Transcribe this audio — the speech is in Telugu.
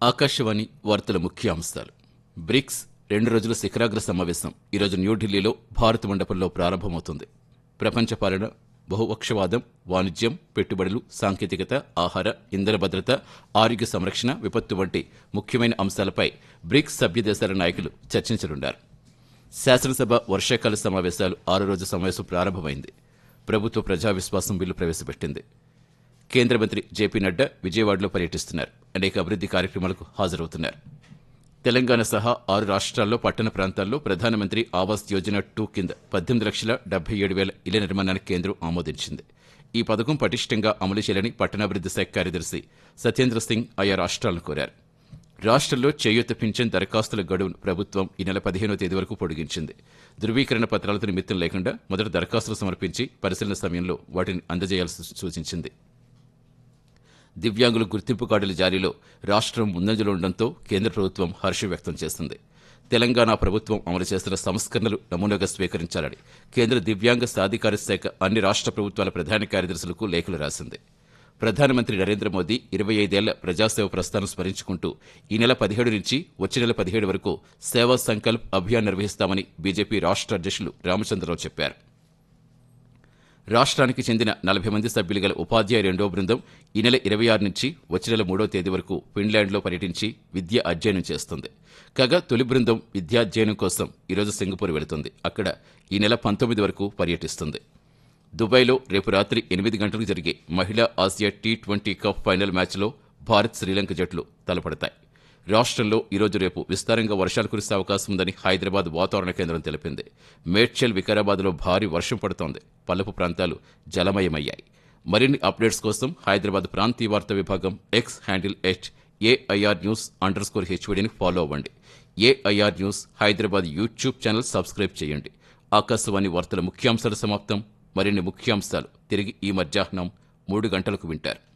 ఆకాశవాణి వార్తల ముఖ్య అంశాలు బ్రిక్స్ రెండు రోజుల శిఖరాగ్ర సమావేశం ఈరోజు న్యూఢిల్లీలో భారత్ మండపంలో ప్రారంభమవుతుంది ప్రపంచ పాలన బహుపక్షవాదం వాణిజ్యం పెట్టుబడులు సాంకేతికత ఆహార ఇంధన భద్రత ఆరోగ్య సంరక్షణ విపత్తు వంటి ముఖ్యమైన అంశాలపై బ్రిక్స్ సభ్య దేశాల నాయకులు చర్చించనున్నారు శాసనసభ వర్షాకాల సమావేశాలు ఆరో రోజు సమావేశం ప్రారంభమైంది ప్రభుత్వ ప్రజా విశ్వాసం బిల్లు ప్రవేశపెట్టింది కేంద్ర మంత్రి జేపీ నడ్డా విజయవాడలో పర్యటిస్తున్నారు అనేక అభివృద్ది కార్యక్రమాలకు హాజరవుతున్నారు తెలంగాణ సహా ఆరు రాష్ట్రాల్లో పట్టణ ప్రాంతాల్లో ప్రధానమంత్రి ఆవాస్ యోజన టూ కింద పద్దెనిమిది లక్షల డెబ్బై ఏడు వేల ఇళ్ల నిర్మాణానికి కేంద్రం ఆమోదించింది ఈ పథకం పటిష్టంగా అమలు చేయాలని పట్టణాభివృద్ది శాఖ కార్యదర్శి సత్యేంద్ర సింగ్ ఆయా రాష్ట్రాలను కోరారు రాష్ట్రంలో చేయూత పింఛన్ దరఖాస్తుల గడువును ప్రభుత్వం ఈ నెల పదిహేనో తేదీ వరకు పొడిగించింది ధృవీకరణ పత్రాలతో నిమిత్తం లేకుండా మొదట దరఖాస్తులు సమర్పించి పరిశీలన సమయంలో వాటిని అందజేయాల్సి సూచించింది దివ్యాంగుల గుర్తింపు కార్డుల జారీలో రాష్ట్రం ముందంజలో ఉండడంతో కేంద్ర ప్రభుత్వం హర్షం వ్యక్తం చేస్తుంది తెలంగాణ ప్రభుత్వం అమలు చేస్తున్న సంస్కరణలు నమూనాగా స్వీకరించాలని కేంద్ర దివ్యాంగ సాధికార శాఖ అన్ని రాష్ట్ర ప్రభుత్వాల ప్రధాన కార్యదర్శులకు లేఖలు రాసింది ప్రధానమంత్రి నరేంద్ర మోదీ ఇరవై ఐదేళ్ల ప్రజాసేవ ప్రస్థానం స్మరించుకుంటూ ఈ నెల పదిహేడు నుంచి వచ్చే నెల పదిహేడు వరకు సేవా సంకల్ప్ అభియాన్ నిర్వహిస్తామని బీజేపీ రాష్ట్ర అధ్యక్షులు రామచంద్రరావు చెప్పారు రాష్ట్రానికి చెందిన నలభై మంది సభ్యులు గల ఉపాధ్యాయ రెండో బృందం ఈ నెల ఇరవై ఆరు నుంచి వచ్చే నెల మూడో తేదీ వరకు ఫిన్లాండ్లో పర్యటించి విద్య అధ్యయనం చేస్తుంది కాగా తొలి బృందం విద్యాధ్యయనం కోసం ఈరోజు సింగపూర్ వెళుతుంది అక్కడ ఈ నెల పంతొమ్మిది వరకు పర్యటిస్తుంది దుబాయ్లో రేపు రాత్రి ఎనిమిది గంటలకు జరిగే మహిళా Asia T twenty cup final మ్యాచ్లో భారత్ శ్రీలంక జట్లు తలపడతాయి రాష్ట్రంలో ఈరోజు రేపు విస్తారంగా వర్షాలు కురిసే అవకాశం ఉందని హైదరాబాద్ వాతావరణ కేంద్రం తెలిపింది మేడ్చల్ వికారాబాద్లో భారీ వర్షం పడుతోంది పల్లపు ప్రాంతాలు జలమయమయ్యాయి మరిన్ని అప్డేట్స్ కోసం హైదరాబాద్ ప్రాంతీయ వార్తా విభాగం X handle at AIR news underscore హెచ్వడిని ఫాలో అవ్వండి AIR news Hyderabad YouTube channel subscribe చేయండి ఆకాశవాణి వార్తల ముఖ్యాంశాలు సమాప్తం మరిన్ని ముఖ్యాంశాలు తిరిగి ఈ మధ్యాహ్నం మూడు గంటలకు వింటారు